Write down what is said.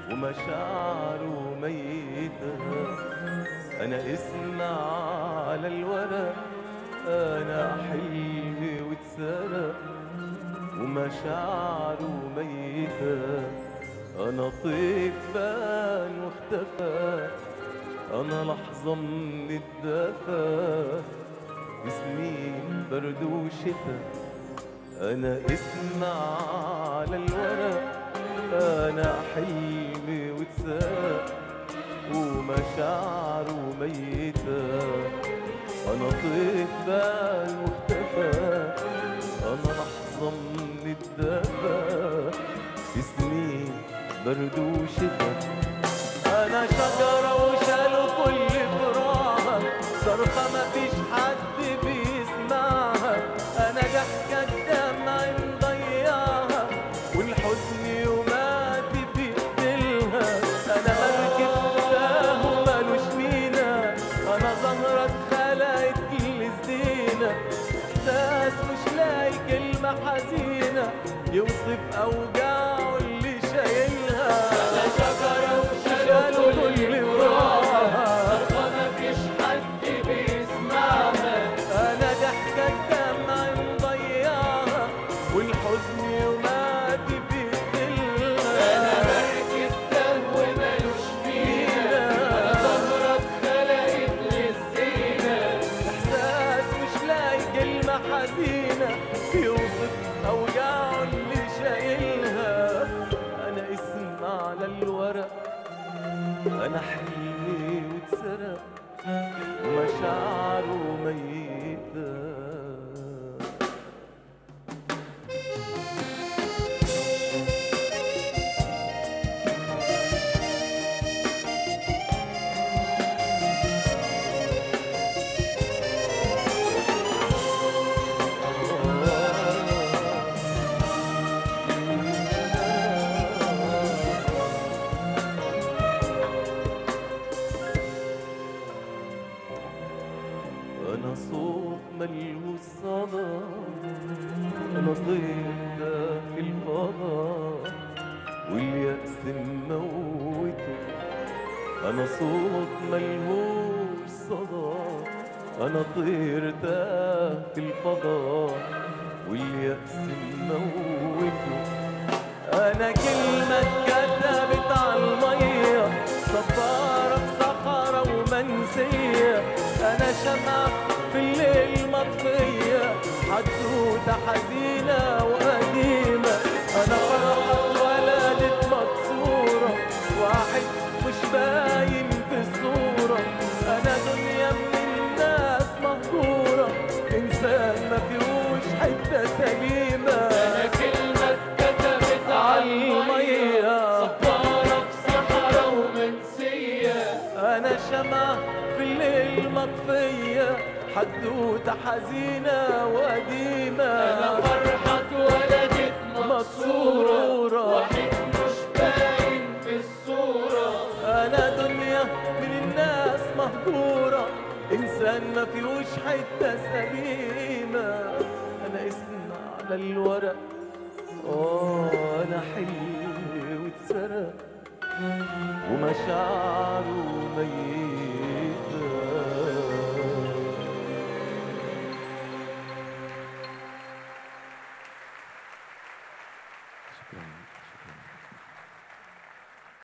ومشاعره ميتة أنا اسمع على الورق أنا حلمي واتسرق ومشاعره ميتة أنا طيف بان واختفى أنا لحظة من الدفا سنين برد وشتا أنا اسمع على الورق أنا حلمي واتسرق ومشاعره ميتة أنا طيف بال واختفى أنا لحظة من الدفا سنين برد وشتا أنا شجرة وشالوا كل فراغها صرخة مفيش حد بيسمعها أنا ضحكة الدمع مضيعها والحزن يومات بيقتلها أنا مركب فاهم مالوش مينا أنا زهرة اتخلقت كل الزينة إحساس مش لاقي كلمة حزينة يوصف أوجاعه اللي شايلها أنا شجرة وشالوا كل فراغها مفيش حد بيسمعها انا ضحكة الدمع مضيعها والحزن يوماتي بيقتلها مركب دهو ملوش فينا زهرة اتخلقت للزينة احساس مش لاقي كلمة حزينة يوصف اوجاعه اللي شايلها انا اسم على الورق انا حلمي واتسرق ومشاعره ميته أنا صوت ملهوش صدى أنا طير في الفضاء واليأس مموته أنا صوت ملهوش صدى أنا طير في الفضاء واليأس مموته أنا كلمة اتكتبت على المية صفارة بصخرة ومنسية أنا شمعة في الليل مطفية حدوتة حزينة وقديمة أنا فرحة اتولدت مكسورة واحد مش باين في الصورة أنا دنيا من الناس مهجورة إنسان ما فيهوش حتة سليمة أنا كلمة اتكتبت على المية صفارة في صحراء ومنسية أنا شمعة في الليل مطفية حدوتة حزينة وقديمة أنا فرحة اتولدت مكسورة مكسورة. واحد مش باين في الصورة أنا دنيا من الناس مهجورة إنسان ما فيهوش حتة سليمة أنا اسم على الورق آه أنا حلمي واتسرق ومشاعره ميتة